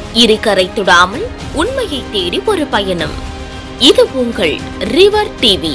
இருகரை தொடாமல் உண்மையை தேடி ஒரு பயணம் இது உங்கள் ரிவர் டிவி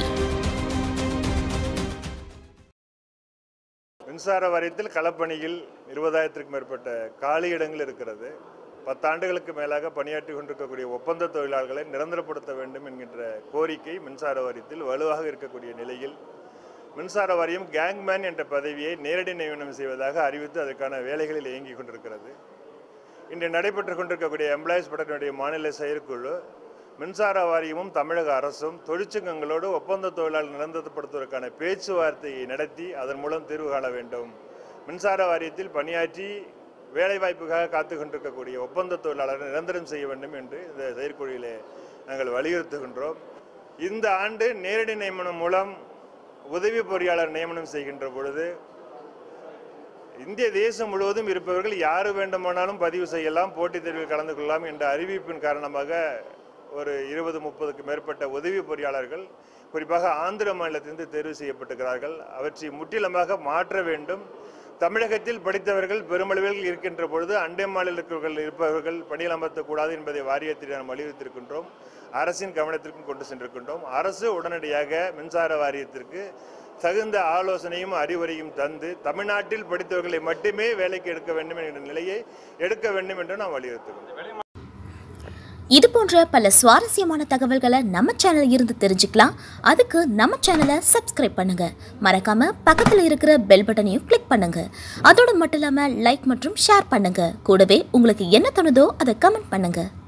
மின்சார வாரியத்தில் களப்பணியில் இருபதாயிரத்திற்கும் மேற்பட்ட காலி இடங்கள் இருக்கிறது பத்தாண்டுகளுக்கு மேலாக பணியாற்றி கொண்டிருக்கக்கூடிய ஒப்பந்த தொழிலாளர்களை நிரந்தரப்படுத்த வேண்டும் என்கின்ற கோரிக்கை மின்சார வாரியத்தில் வலுவாக இருக்கக்கூடிய நிலையில் மின்சார வாரியம் கேங்மேன் என்ற பதவியை நேரடி நியமனம் செய்வதாக அறிவித்து அதற்கான வேலைகளில் இயங்கிக் கொண்டிருக்கிறது இன்று நடைபெற்றுக் கொண்டிருக்கக்கூடிய எம்ப்ளாயிஸ் படத்தினுடைய மாநில செயற்குழு மின்சார வாரியமும் தமிழக அரசும் தொழிற்சங்கங்களோடு ஒப்பந்த தொழிலாளர் நிரந்தரப்படுத்துவதற்கான பேச்சுவார்த்தையை நடத்தி அதன் மூலம் தீர்வு காண வேண்டும் மின்சார வாரியத்தில் பணியாற்றி வேலைவாய்ப்புக்காக காத்து கொண்டிருக்கக்கூடிய ஒப்பந்த தொழிலாளரை நிரந்தரம் செய்ய வேண்டும் என்று இந்த செயற்குழுவிலே நாங்கள் வலியுறுத்துகின்றோம் இந்த ஆண்டு நேரடி நியமனம் மூலம் உதவி பொறியாளர் நியமனம் செய்கின்ற பொழுது இந்திய தேசம் முழுவதும் இருப்பவர்கள் யாரு வேண்டுமானாலும் பதிவு செய்யலாம் போட்டித் தேர்வில் கலந்து கொள்ளலாம் என்ற அறிவிப்பின் காரணமாக ஒரு இருபது முப்பதுக்கு மேற்பட்ட உதவி பொறியாளர்கள் குறிப்பாக ஆந்திர மாநிலத்திலிருந்து தேர்வு செய்யப்பட்டிருக்கிறார்கள் அவற்றை முற்றிலுமாக மாற்ற வேண்டும் தமிழகத்தில் படித்தவர்கள் பெருமளவில் இருக்கின்ற பொழுது அண்டை மாநிலத்தில் இருப்பவர்கள் பணியில் அமர்த்தக்கூடாது என்பதை வாரியத்தில் நாம் வலியுறுத்தியிருக்கின்றோம் அரசின் கவனத்திற்கும் கொண்டு சென்றிருக்கின்றோம் அரசு உடனடியாக மின்சார வாரியத்திற்கு தகுந்த ஆலோசனையும் அறிவுரையும் தந்து தமிழ்நாட்டில் படித்தவர்களை மட்டுமே வேலைக்கு எடுக்க வேண்டும் என்ற நிலையை எடுக்க வேண்டும் என்று நாம் வலியுறுத்துகிறோம் இது போன்ற பல சுவாரஸ்யமான தகவல்களை நம்ம சேனல் இருந்து தெரிஞ்சுக்கலாம் அதுக்கு நம்ம சேனலை சப்ஸ்கிரைப் பண்ணுங்க மறக்காம பக்கத்தில் இருக்கிற பெல் பட்டனையும் கிளிக் பண்ணுங்க அதோடு மட்டும் இல்லாம லைக் மற்றும் ஷேர் பண்ணுங்க கூடவே உங்களுக்கு என்ன தோணுதோ அதை கமெண்ட் பண்ணுங்க